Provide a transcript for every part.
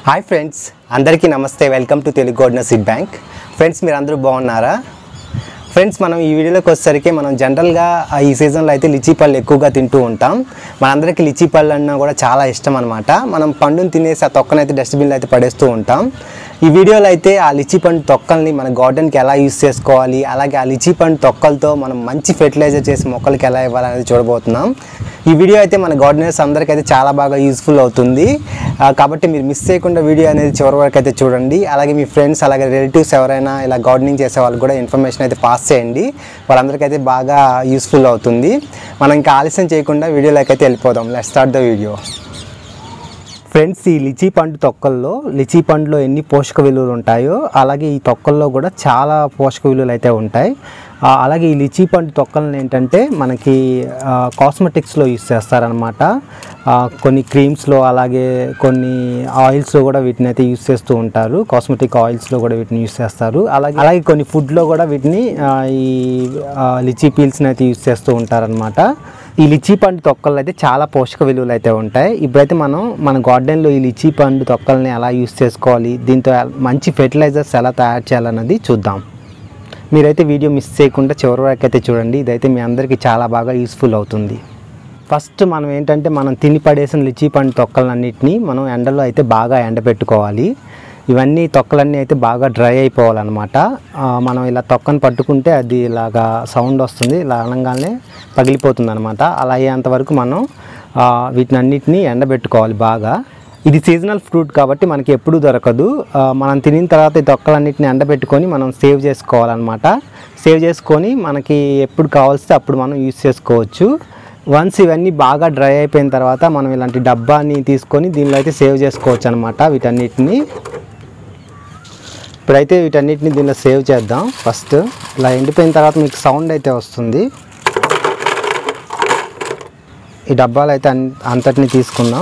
hi friends అందరికీ నమస్తే welcome to Telugu గోడ్న సీడ్ బ్యాంక్ ఫ్రెండ్స్ మీరు అందరూ బాగున్నారా ఫ్రెండ్స్ మనం ఈ వీడియోలోకి వచ్చేసరికి మనం జనరల్గా ఆ ఈ సీజన్లో అయితే లిచీ పళ్ళు ఎక్కువగా తింటూ ఉంటాం మనందరికీ లిచీ పళ్ళు అన్నా కూడా చాలా ఇష్టం అనమాట మనం పండుని తినేసి ఆ తొక్కనైతే డస్ట్బిన్లో అయితే పడేస్తూ ఉంటాం ఈ వీడియోలో అయితే ఆ లిచీ పండు తొక్కల్ని మన గార్డెన్కి ఎలా యూస్ చేసుకోవాలి అలాగే ఆ లిచీ పండు తొక్కలతో మనం మంచి ఫెర్టిలైజర్ చేసి మొక్కలకి ఎలా ఇవ్వాలనేది చూడబోతున్నాం ఈ వీడియో అయితే మన గార్డెనర్స్ అందరికీ అయితే చాలా బాగా యూస్ఫుల్ అవుతుంది ఆ, కాబట్టి మీరు మిస్ చేయకుండా వీడియో అనేది చివరి వరకు అయితే చూడండి అలాగే మీ ఫ్రెండ్స్ అలాగే రిలేటివ్స్ ఎవరైనా ఇలా గార్డెనింగ్ చేసే వాళ్ళకి కూడా ఇన్ఫర్మేషన్ అయితే పాస్ చేయండి వాళ్ళందరికీ అయితే బాగా యూస్ఫుల్ అవుతుంది మనం ఇంకా ఆలస్యం చేయకుండా వీడియోలోకి అయితే వెళ్ళిపోదాం let start the video friends ఈ లిచీ పండు తొక్కల్లో లిచీ పండులో ఎన్ని పోషక విలువలు ఉంటాయో అలాగే ఈ తొక్కల్లో కూడా చాలా పోషక విలువలు అయితే ఉంటాయి ఆ, అలాగే ఈ లిచీ పండు తొక్కలను ఏంటంటే మనకి కాస్మెటిక్స్లో యూస్ చేస్తారనమాట కొన్ని క్రీమ్స్లో అలాగే కొన్ని ఆయిల్స్లో కూడా వీటిని అయితే యూస్ చేస్తూ ఉంటారు కాస్మెటిక్ ఆయిల్స్లో కూడా వీటిని యూస్ చేస్తారు అలాగే అలాగే కొన్ని ఫుడ్లో కూడా వీటిని ఆ, ఈ ఆ, లిచీ పీల్స్ని అయితే యూస్ చేస్తూ ఉంటారనమాట ఈ లిచీ పండు తొక్కలు అయితే చాలా పోషక విలువలు అయితే ఉంటాయి ఇప్పుడైతే మనం మన గార్డెన్లో ఈ లిచీ పండు తొక్కల్ని ఎలా యూస్ చేసుకోవాలి దీంతో మంచి ఫెర్టిలైజర్స్ ఎలా తయారు చేయాలన్నది చూద్దాం మీరైతే వీడియో మిస్ చేయకుండా చివరి వరకు అయితే చూడండి ఇదైతే మీ అందరికీ చాలా బాగా యూస్ఫుల్ అవుతుంది ఫస్ట్ మనం ఏంటంటే మనం తిని పడేసిన లిచీ పండు తొక్కలన్నిటిని మనం ఎండలో అయితే బాగా ఎండబెట్టుకోవాలి ఇవన్నీ తొక్కలన్నీ అయితే బాగా డ్రై అయిపోవాలన్నమాట ఆ, మనం ఇలా తొక్కను పట్టుకుంటే అది ఇలాగా సౌండ్ వస్తుంది ఇలా అనగానే పగిలిపోతుంది అనమాట అలా అయ్యేంత వరకు మనం ఆ, వీటిని అన్నిటిని ఎండబెట్టుకోవాలి బాగా ఇది సీజనల్ ఫ్రూట్ కాబట్టి మనకి ఎప్పుడూ దొరకదు ఆ, మనం తినిన తర్వాత ఈ తొక్కలన్నిటిని ఎండబెట్టుకొని మనం సేవ్ చేసుకోవాలన్నమాట సేవ్ చేసుకొని మనకి ఎప్పుడు కావాల్స్తే అప్పుడు మనం యూస్ చేసుకోవచ్చు వన్స్ ఇవన్నీ బాగా డ్రై అయిపోయిన తర్వాత మనం ఇలాంటి డబ్బాని తీసుకొని దీనిలో అయితే సేవ్ చేసుకోవచ్చు అనమాట వీటన్నిటిని ఇప్పుడైతే వీటన్నిటిని దీనిలో సేవ్ చేద్దాం ఫస్ట్ ఇలా ఎండిపోయిన తర్వాత మీకు సౌండ్ అయితే వస్తుంది ఈ డబ్బాలు అయితే అన్ అంతటిని తీసుకుందాం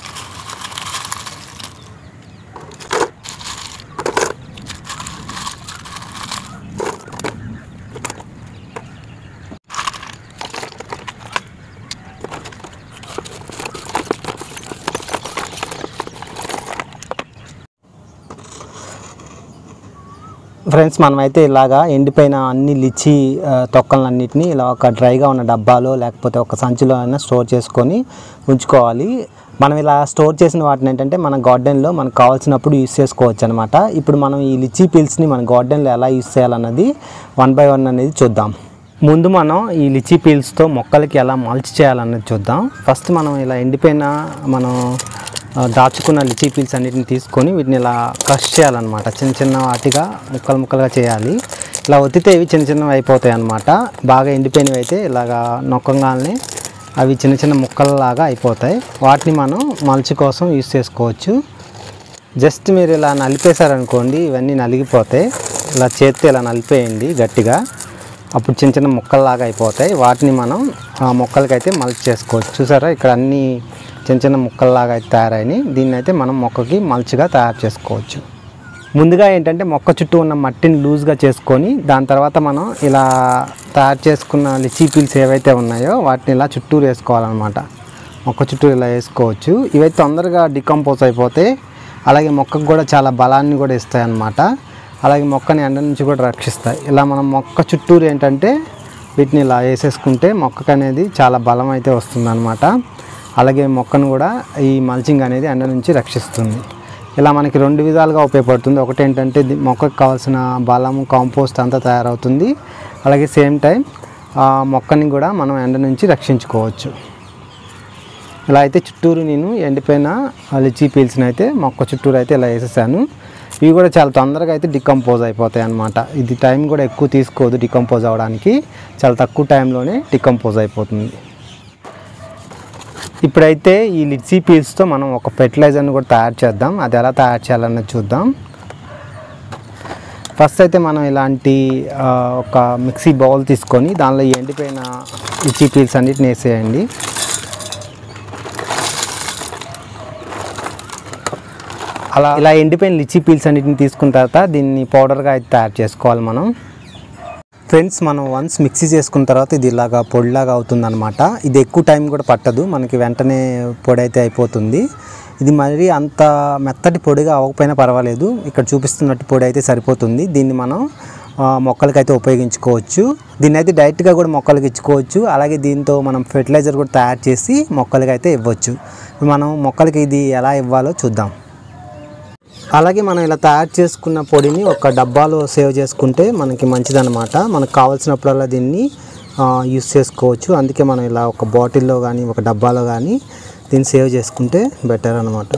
ఫ్రెండ్స్ మనమైతే ఇలాగా ఎండిపోయిన అన్ని లిచి ఆ, తొక్కలన్నిటిని ఇలా ఒక డ్రైగా ఉన్న డబ్బాలో లేకపోతే ఒక సంచిలో అయినా స్టోర్ చేసుకొని ఉంచుకోవాలి మనం ఇలా స్టోర్ చేసిన వాటిని ఏంటంటే మన గార్డెన్లో మనకు కావాల్సినప్పుడు యూస్ చేసుకోవచ్చు అనమాట ఇప్పుడు మనం ఈ లిచీ పీల్స్ని మన గార్డెన్లో ఎలా యూస్ చేయాలన్నది వన్ బై వన్ అనేది చూద్దాం ముందు మనం ఈ లిచీ పీల్స్తో మొక్కలకి ఎలా మల్చ్ చేయాలన్నది చూద్దాం ఫస్ట్ మనం ఇలా ఎండిపోయిన మనం ఆ, దాచుకున్న లిచీ పీల్స్ అన్నిటిని తీసుకొని వీటిని ఇలా క్రష్ చేయాలన్నమాట చిన్న చిన్న వాటిగా ముక్కలు ముక్కలుగా చేయాలి ఇలా ఒత్తితే ఇవి చిన్న చిన్నవి అయిపోతాయి అన్నమాట బాగా ఎండిపోయినవి అయితే ఇలాగా నొక్కంగానే అవి చిన్న చిన్న ముక్కలలాగా అయిపోతాయి వాటిని మనం మల్చి కోసం యూస్ చేసుకోవచ్చు జస్ట్ మీరు ఇలా నలిపేశారనుకోండి ఇవన్నీ నలిగిపోతాయి ఇలా చేత్తో ఇలా నలిపేయండి గట్టిగా అప్పుడు చిన్న చిన్న ముక్కల్లాగా అయిపోతాయి వాటిని మనం ఆ మొక్కలకైతే మల్చ్ చేసుకోవచ్చు చూసారా ఇక్కడ అన్ని చిన్న చిన్న ముక్కల్లాగా అయితే తయారైనాయి దీన్ని అయితే మనం మొక్కకి మల్చిగా తయారు చేసుకోవచ్చు ముందుగా ఏంటంటే మొక్క చుట్టూ ఉన్న మట్టిని లూజ్గా చేసుకొని దాని తర్వాత మనం ఇలా తయారు చేసుకున్న లిచీ పీల్స్ ఏవైతే ఉన్నాయో వాటిని ఇలా చుట్టూరు వేసుకోవాలన్నమాట మొక్క చుట్టూ ఇలా వేసుకోవచ్చు ఇవైతే తొందరగా డికంపోజ్ అయిపోతాయి అలాగే మొక్కకు కూడా చాలా బలాన్ని కూడా ఇస్తాయి అన్నమాట అలాగే మొక్కని ఎండ నుంచి కూడా రక్షిస్తాయి ఇలా మనం మొక్క చుట్టూరు ఏంటంటే వీటిని ఇలా వేసేసుకుంటే మొక్కకు అనేది చాలా బలం అయితే వస్తుంది అలాగే మొక్కను కూడా ఈ మల్చింగ్ అనేది ఎండ నుంచి రక్షిస్తుంది ఇలా మనకి రెండు విధాలుగా ఉపయోగపడుతుంది ఒకటి ఏంటంటే ది- మొక్కకు కావాల్సిన బలము కాంపోస్ట్ అంతా తయారవుతుంది అలాగే సేమ్ టైం ఆ మొక్కని కూడా మనం ఎండ నుంచి రక్షించుకోవచ్చు ఇలా అయితే చుట్టూరు నేను ఎండిపోయిన ఆ లిచీ పీల్స్ని అయితే మొక్క చుట్టూరు అయితే ఇలా వేసేసాను ఇవి కూడా చాలా తొందరగా అయితే డికంపోజ్ అయిపోతాయి అన్నమాట ఇది టైం కూడా ఎక్కువ తీసుకోదు డికంపోజ్ అవ్వడానికి చాలా తక్కువ టైంలోనే డికంపోజ్ అయిపోతుంది ఇప్పుడైతే ఈ లిచీ పీల్స్తో మనం ఒక ఫెర్టిలైజర్ని కూడా తయారు చేద్దాం అది ఎలా తయారు చేయాలన్నది చూద్దాం ఫస్ట్ అయితే మనం ఇలాంటి ఆ, ఒక మిక్సీ బౌల్ తీసుకొని దానిలో ఈ ఎండిపోయిన లిచీ పీల్స్ అన్నిటిని వేసేయండి అలా ఇలా ఎండిపోయిన లిచీ పీల్స్ అన్నిటిని తీసుకున్న తర్వాత దీన్ని పౌడర్గా అయితే తయారు చేసుకోవాలి మనం ఫ్రెండ్స్ మనం వన్స్ మిక్సీ చేసుకున్న తర్వాత ఇది ఇలాగా పొడిలాగా అవుతుందన్నమాట ఇది ఎక్కువ టైం కూడా పట్టదు మనకి వెంటనే పొడి అయితే అయిపోతుంది ఇది మరీ అంత మెత్తటి పొడిగా అవ్వకపోయినా పర్వాలేదు ఇక్కడ చూపిస్తున్నట్టు పొడి అయితే సరిపోతుంది దీన్ని మనం ఆ, మొక్కలకైతే ఉపయోగించుకోవచ్చు దీన్ని అయితే డైరెక్ట్గా కూడా మొక్కలకి ఇచ్చుకోవచ్చు అలాగే దీంతో మనం ఫెర్టిలైజర్ కూడా తయారు చేసి మొక్కలకి అయితే ఇవ్వచ్చు మనం మొక్కలకి ఇది ఎలా ఇవ్వాలో చూద్దాం అలాగే మనం ఇలా తయారు చేసుకున్న పొడిని ఒక డబ్బాలో సేవ్ చేసుకుంటే మనకి మంచిదన్నమాట మనకు కావాల్సినప్పుడల్లా దీన్ని యూస్ చేసుకోవచ్చు అందుకే మనం ఇలా ఒక బాటిల్లో కానీ ఒక డబ్బాలో కానీ దీన్ని సేవ్ చేసుకుంటే బెటర్ అనమాట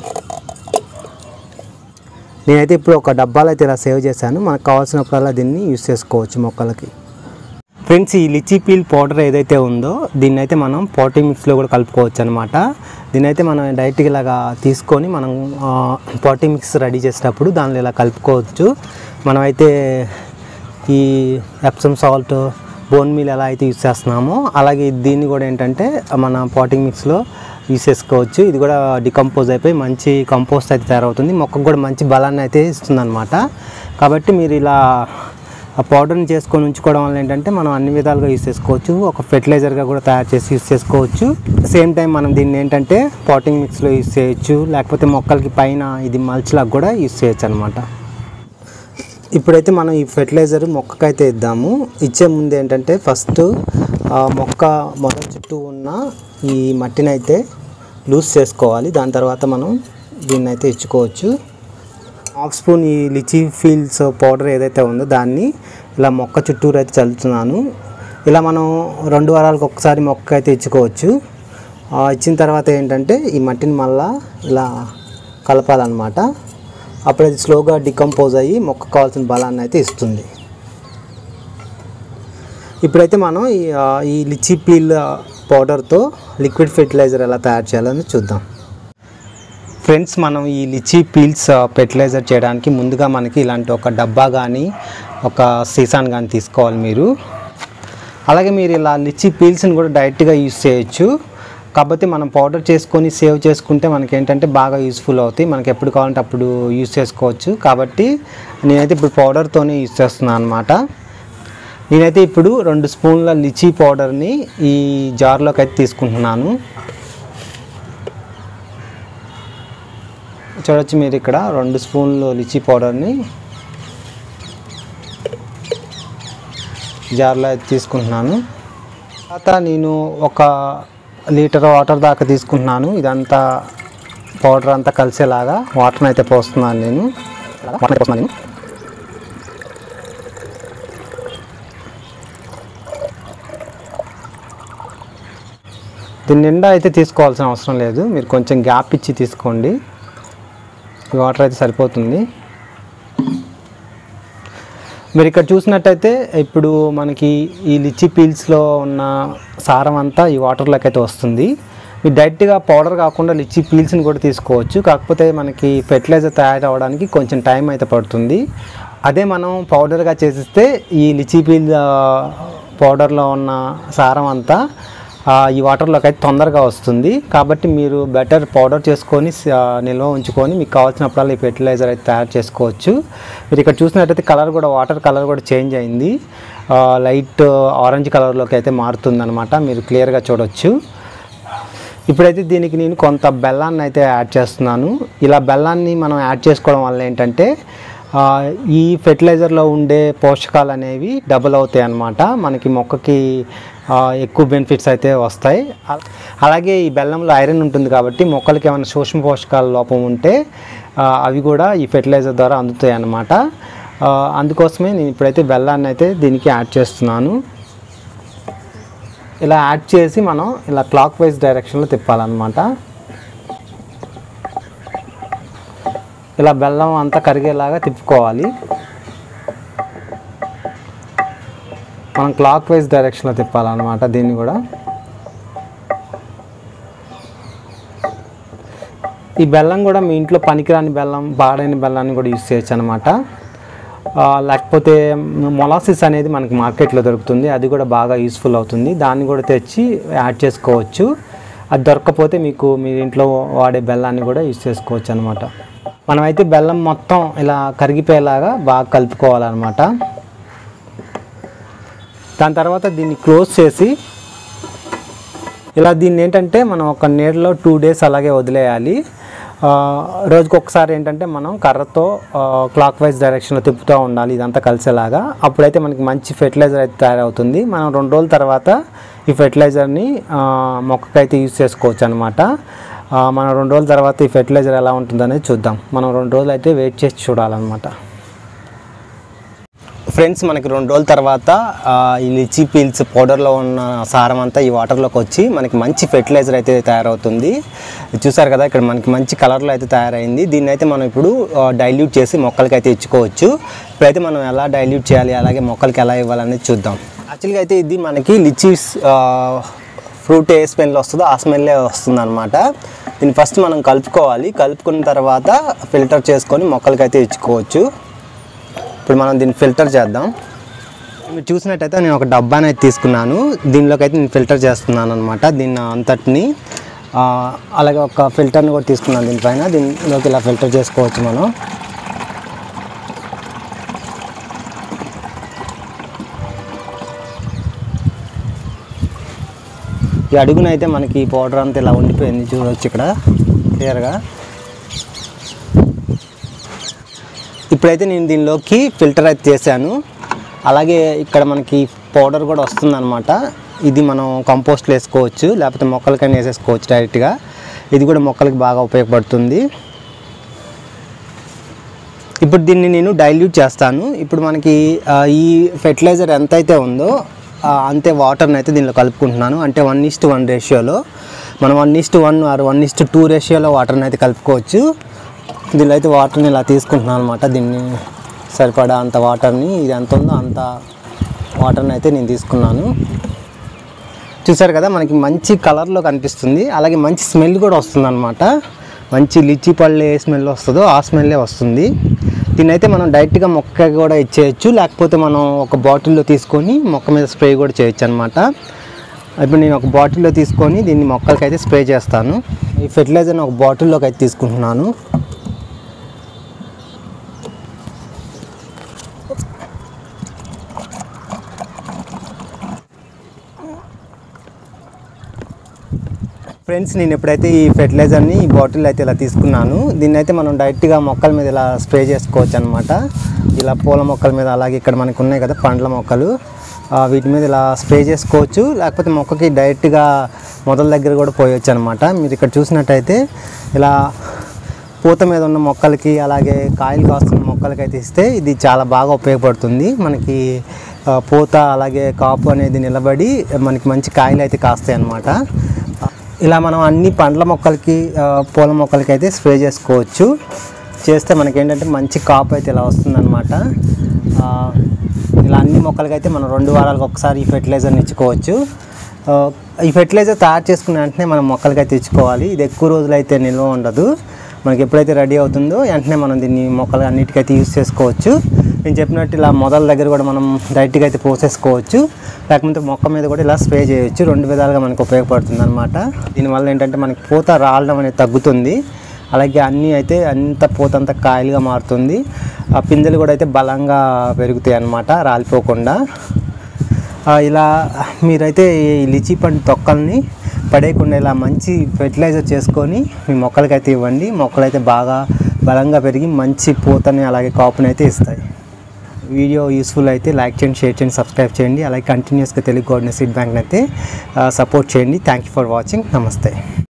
నేనైతే ఇప్పుడు ఒక డబ్బాలో అయితే ఇలా సేవ్ చేశాను మనకు కావాల్సినప్పుడల్లా దీన్ని యూస్ చేసుకోవచ్చు మొక్కలకి ఫ్రెండ్స్ ఈ లిచీ పీల్ పౌడర్ ఏదైతే ఉందో దీన్ని అయితే మనం పాటీ మిక్స్లో కూడా కలుపుకోవచ్చు అనమాట దీన్ని అయితే మనం డైరెక్ట్గా ఇలాగా తీసుకొని మనం పాటీ మిక్స్ రెడీ చేసేటప్పుడు దానిలో ఇలా కలుపుకోవచ్చు మనమైతే ఈ ఎప్సమ్ సాల్ట్ బోన్ మీల్ ఎలా అయితే యూస్ చేస్తున్నామో అలాగే దీన్ని కూడా ఏంటంటే మన పాటింగ్ మిక్స్లో యూస్ చేసుకోవచ్చు ఇది కూడా డికంపోజ్ అయిపోయి మంచి కంపోస్ట్ అయితే తయారవుతుంది మొక్కకు కూడా మంచి బలాన్ని అయితే ఇస్తుంది కాబట్టి మీరు ఇలా ఆ పౌడర్ని చేసుకొని ఉంచుకోవడం వల్ల ఏంటంటే మనం అన్ని విధాలుగా యూస్ చేసుకోవచ్చు ఒక ఫెర్టిలైజర్గా కూడా తయారు చేసి యూస్ చేసుకోవచ్చు సేమ్ టైం మనం దీన్ని ఏంటంటే పాటింగ్ మిక్స్లో యూస్ చేయొచ్చు లేకపోతే మొక్కలకి పైన ఇది మల్చిలాగా కూడా యూస్ చేయొచ్చు అనమాట ఇప్పుడైతే మనం ఈ ఫెర్టిలైజర్ మొక్కకైతే ఇద్దాము ఇచ్చే ముందు ఏంటంటే ఫస్ట్ ఆ మొక్క మొదటి చుట్టూ ఉన్న ఈ మట్టిని అయితే లూజ్ చేసుకోవాలి దాని తర్వాత మనం దీన్ని అయితే ఇచ్చుకోవచ్చు హాఫ్ స్పూన్ ఈ లిచీ ఫీల్స్ పౌడర్ ఏదైతే ఉందో దాన్ని ఇలా మొక్క చుట్టూరు అయితే చల్లుతున్నాను ఇలా మనం రెండు వారాలకు ఒకసారి మొక్క అయితే ఇచ్చుకోవచ్చు ఆ, ఇచ్చిన తర్వాత ఏంటంటే ఈ మట్టిని మళ్ళా ఇలా కలపాలన్నమాట అప్పుడు అది స్లోగా డికంపోజ్ అయ్యి మొక్క కావాల్సిన బలాన్ని అయితే ఇస్తుంది ఇప్పుడైతే మనం ఈ ఆ, ఈ లిచీ పీల్ పౌడర్తో లిక్విడ్ ఫెర్టిలైజర్ ఎలా తయారు చేయాలని చూద్దాం ఫ్రెండ్స్ మనం ఈ లిచీ పీల్స్ ఫెర్టిలైజర్ చేయడానికి ముందుగా మనకి ఇలాంటి ఒక డబ్బా కానీ ఒక సీసాన్ కానీ తీసుకోవాలి మీరు అలాగే మీరు ఇలా లిచీ పీల్స్ని కూడా డైరెక్ట్గా యూస్ చేయొచ్చు కాకపోతే మనం పౌడర్ చేసుకొని సేవ్ చేసుకుంటే మనకి ఏంటంటే బాగా యూస్ఫుల్ అవుతాయి మనకి ఎప్పుడు కావాలంటే అప్పుడు యూస్ చేసుకోవచ్చు కాబట్టి నేనైతే ఇప్పుడు పౌడర్తోనే యూస్ చేస్తున్నాను అనమాట నేనైతే ఇప్పుడు రెండు స్పూన్ల లిచీ పౌడర్ని ఈ జార్లోకి అయితే తీసుకుంటున్నాను చూడొచ్చు మీరు ఇక్కడ రెండు స్పూన్లు లిచీ పౌడర్ని జార్లో అయితే తీసుకుంటున్నాను తర్వాత నేను ఒక లీటర్ వాటర్ దాకా తీసుకుంటున్నాను ఇదంతా పౌడర్ అంతా కలిసేలాగా వాటర్ని అయితే పోస్తున్నాను నేను వాటర్ అయితే పోస్తున్నాను నేను దీని నిండా అయితే తీసుకోవాల్సిన అవసరం లేదు మీరు కొంచెం గ్యాప్ ఇచ్చి తీసుకోండి ఈ వాటర్ అయితే సరిపోతుంది మీరు ఇక్కడ చూసినట్టయితే ఇప్పుడు మనకి ఈ లిచీ పీల్స్లో ఉన్న సారం అంతా ఈ వాటర్లోకి అయితే వస్తుంది మీరు డైరెక్ట్గా పౌడర్ కాకుండా లిచీ పీల్స్ని కూడా తీసుకోవచ్చు కాకపోతే మనకి ఫెర్టిలైజర్ తయారు అవ్వడానికి కొంచెం టైం అయితే పడుతుంది అదే మనం పౌడర్గా చేసిస్తే ఈ లిచీ పీల్ పౌడర్లో ఉన్న సారం అంతా ఆ, ఈ వాటర్లోకి అయితే తొందరగా వస్తుంది కాబట్టి మీరు బెటర్ పౌడర్ చేసుకొని ఆ, నిల్వ ఉంచుకొని మీకు కావాల్సినప్పుడల్లా ఈ ఫెర్టిలైజర్ అయితే తయారు చేసుకోవచ్చు మీరు ఇక్కడ చూసినట్టయితే కలర్ కూడా వాటర్ కలర్ కూడా చేంజ్ అయింది ఆ, లైట్ ఆరెంజ్ కలర్లోకి అయితే మారుతుంది అనమాట మీరు క్లియర్గా చూడొచ్చు ఇప్పుడైతే దీనికి నేను కొంత బెల్లాన్ని అయితే యాడ్ చేస్తున్నాను ఇలా బెల్లాన్ని మనం యాడ్ చేసుకోవడం వల్ల ఏంటంటే ఆ, ఈ ఫెర్టిలైజర్లో ఉండే పోషకాలు అనేవి డబుల్ అవుతాయి అన్నమాట మనకి మొక్కకి ఆ, ఎక్కువ బెనిఫిట్స్ అయితే వస్తాయి అల- అలాగే ఈ బెల్లంలో ఐరన్ ఉంటుంది కాబట్టి మొక్కలకి ఏమైనా సూక్ష్మ పోషకాల లోపం ఉంటే ఆ, అవి కూడా ఈ ఫెర్టిలైజర్ ద్వారా అందుతాయి అన్నమాట ఆ, అందుకోసమే నేను ఇప్పుడైతే బెల్లాన్ని అయితే దీనికి యాడ్ చేస్తున్నాను ఇలా యాడ్ చేసి మనం ఇలా క్లాక్ వైజ్ డైరెక్షన్లో తిప్పాలన్నమాట ఇలా బెల్లం అంతా కరిగేలాగా తిప్పుకోవాలి మనం క్లాక్ వైజ్ డైరెక్షన్లో తిప్పాలన్నమాట దీన్ని కూడా ఈ బెల్లం కూడా మీ ఇంట్లో పనికిరాని బెల్లం పాడైన బెల్లాన్ని కూడా యూస్ చేయొచ్చు అనమాట లేకపోతే మొలాసిస్ అనేది మనకి మార్కెట్లో దొరుకుతుంది అది కూడా బాగా యూస్ఫుల్ అవుతుంది దాన్ని కూడా తెచ్చి యాడ్ చేసుకోవచ్చు అది దొరకకపోతే మీకు మీ ఇంట్లో వాడే బెల్లాన్ని కూడా యూస్ చేసుకోవచ్చు అనమాట మనమైతే బెల్లం మొత్తం ఇలా కరిగిపోయేలాగా బాగా కలుపుకోవాలన్నమాట దాని తర్వాత దీన్ని క్లోజ్ చేసి ఇలా దీన్ని ఏంటంటే మనం ఒక నీడలో టూ డేస్ అలాగే వదిలేయాలి ఆ, రోజుకి ఒకసారి ఏంటంటే మనం కర్రతో క్లాక్ వైజ్ డైరెక్షన్లో తిప్పుతూ ఉండాలి ఇదంతా కలిసేలాగా అప్పుడైతే మనకి మంచి ఫెర్టిలైజర్ అయితే తయారవుతుంది మనం రెండు రోజుల తర్వాత ఈ ఫెర్టిలైజర్ని ఆ, మొక్కకైతే యూజ్ చేసుకోవచ్చు అనమాట మనం రెండు రోజుల తర్వాత ఈ ఫెర్టిలైజర్ ఎలా ఉంటుందనేది చూద్దాం మనం రెండు రోజులు అయితే వెయిట్ చేసి చూడాలన్నమాట ఫ్రెండ్స్ మనకి రెండు రోజుల తర్వాత ఆ, ఈ లిచీ పీల్స్ పౌడర్లో ఉన్న సారం అంతా ఈ వాటర్లోకి వచ్చి మనకి మంచి ఫెర్టిలైజర్ అయితే తయారవుతుంది ఇది చూసారు కదా ఇక్కడ మనకి మంచి కలర్లో అయితే తయారైంది దీన్ని అయితే మనం ఇప్పుడు డైల్యూట్ చేసి మొక్కలకి అయితే ఇచ్చుకోవచ్చు ఇప్పుడైతే మనం ఎలా డైల్యూట్ చేయాలి అలాగే మొక్కలకి ఎలా ఇవ్వాలనేది చూద్దాం యాక్చువల్గా అయితే ఇది మనకి లిచీస్ ఫ్రూట్ ఏ స్మెల్ వస్తుందో ఆ స్మెల్లే వస్తుంది అనమాట దీన్ని ఫస్ట్ మనం కలుపుకోవాలి కలుపుకున్న తర్వాత ఫిల్టర్ చేసుకొని మొక్కలకి అయితే ఇచ్చుకోవచ్చు ఇప్పుడు మనం దీన్ని ఫిల్టర్ చేద్దాం మీరు చూసినట్టయితే నేను ఒక డబ్బాని అయితే తీసుకున్నాను దీనిలోకి అయితే నేను ఫిల్టర్ చేస్తున్నాను అనమాట దీన్ని అంతటిని ఆ, అలాగే ఒక ఫిల్టర్ని కూడా తీసుకున్నాను దీనిపైన దీనిలోకి ఇలా ఫిల్టర్ చేసుకోవచ్చు మనం ఈ అడుగునైతే మనకి ఈ పౌడర్ అంతా ఇలా ఉండిపోయింది చూడవచ్చు ఇక్కడ క్లియర్గా ఇప్పుడైతే నేను దీనిలోకి ఫిల్టర్ అయితే చేశాను అలాగే ఇక్కడ మనకి పౌడర్ కూడా వస్తుందన్నమాట ఇది మనం కంపోస్ట్లో వేసుకోవచ్చు లేకపోతే మొక్కలకైనా వేసేసుకోవచ్చు డైరెక్ట్గా ఇది కూడా మొక్కలకి బాగా ఉపయోగపడుతుంది ఇప్పుడు దీన్ని నేను డైల్యూట్ చేస్తాను ఇప్పుడు మనకి ఆ, ఈ ఫెర్టిలైజర్ ఎంత అయితే ఉందో ఆ, అంతే వాటర్ని అయితే దీనిలో కలుపుకుంటున్నాను అంటే వన్ ఇస్ట్ వన్ రేషియోలో మనం one is to one or one is to two రేషియోలో వాటర్ని అయితే కలుపుకోవచ్చు దీనిలో అయితే వాటర్ని ఇలా తీసుకుంటున్నాను అనమాట దీన్ని సరిపడా అంత వాటర్ని ఇది ఎంత ఉందో అంత వాటర్ని అయితే నేను తీసుకున్నాను చూసారు కదా మనకి మంచి కలర్లో కనిపిస్తుంది అలాగే మంచి స్మెల్ కూడా వస్తుంది అనమాట మంచి లిచ్చి పళ్ళు ఏ స్మెల్ వస్తుందో ఆ స్మెల్లే వస్తుంది దీన్ని అయితే మనం డైరెక్ట్గా మొక్క కూడా ఇచ్చేయచ్చు లేకపోతే మనం ఒక బాటిల్లో తీసుకొని మొక్క మీద స్ప్రే కూడా చేయొచ్చు అనమాట ఇప్పుడు నేను ఒక బాటిల్లో తీసుకొని దీన్ని మొక్కలకి అయితే స్ప్రే చేస్తాను ఈ ఫెర్టిలైజర్ని ఒక బాటిల్లోకి అయితే తీసుకుంటున్నాను ఫ్రెండ్స్ నేను ఎప్పుడైతే ఈ ఫెర్టిలైజర్ని ఈ బాటిల్ అయితే ఇలా తీసుకున్నాను దీన్ని అయితే మనం డైరెక్ట్గా మొక్కల మీద ఇలా స్ప్రే చేసుకోవచ్చు అనమాట ఇలా పూల మొక్కల మీద అలాగే ఇక్కడ మనకు ఉన్నాయి కదా పండ్ల మొక్కలు ఆ, వీటి మీద ఇలా స్ప్రే చేసుకోవచ్చు లేకపోతే మొక్కకి డైరెక్ట్గా మొదల దగ్గర కూడా పోయొచ్చు అనమాట మీరు ఇక్కడ చూసినట్టయితే ఇలా పూత మీద ఉన్న మొక్కలకి అలాగే కాయలు కాస్తున్న మొక్కలకి అయితే ఇస్తే ఇది చాలా బాగా ఉపయోగపడుతుంది మనకి ఆ, పూత అలాగే కాపు అనేది నిలబడి మనకి మంచి కాయలు అయితే కాస్తాయి అన్నమాట ఇలా మనం అన్ని పండ్ల మొక్కలకి ఆ, పూల మొక్కలకి అయితే స్ప్రే చేసుకోవచ్చు చేస్తే మనకి ఏంటంటే మంచి కాపు అయితే ఇలా వస్తుందన్నమాట ఆ, ఇలా అన్ని మొక్కలకి అయితే మనం రెండు వారాలకు ఒకసారి ఈ ఫెర్టిలైజర్ని ఇచ్చుకోవచ్చు ఆ, ఈ ఫెర్టిలైజర్ తయారు చేసుకున్న వెంటనే మనం మొక్కలకి అయితే ఇచ్చుకోవాలి ఇది ఎక్కువ రోజులు అయితే నిల్వ ఉండదు మనకి ఎప్పుడైతే రెడీ అవుతుందో వెంటనే మనం దీన్ని మొక్కలు అన్నిటికైతే యూస్ చేసుకోవచ్చు నేను చెప్పినట్టు ఇలా మొదల దగ్గర కూడా మనం డైరెక్ట్గా అయితే పోసేసుకోవచ్చు లేకపోతే మొక్క మీద కూడా ఇలా స్ప్రే చేయొచ్చు రెండు విధాలుగా మనకు ఉపయోగపడుతుంది అనమాట దీనివల్ల ఏంటంటే మనకి పూత రాలడం అనేది తగ్గుతుంది అలాగే అన్నీ అయితే అంత పూత అంతా కాయలుగా మారుతుంది ఆ పిందెలు కూడా అయితే బలంగా పెరుగుతాయి అన్నమాట రాలిపోకుండా ఆ, ఇలా మీరైతే ఈ లిచీ పండు తొక్కల్ని పడేయకుండా ఇలా మంచి ఫెర్టిలైజర్ చేసుకొని మీ మొక్కలకైతే ఇవ్వండి మొక్కలైతే బాగా బలంగా పెరిగి మంచి పూతని అలాగే కాపుని అయితే ఇస్తాయి వీడియో యూస్ఫుల్ అయితే లైక్ చేయండి షేర్ చేయండి సబ్స్క్రైబ్ చేయండి అలాగే కంటిన్యూస్గా తెలుగు కోఆర్డినేట్ సీడ్ బ్యాంక్ని అయితే సపోర్ట్ చేయండి థ్యాంక్ యూ ఫర్ వాచింగ్ నమస్తే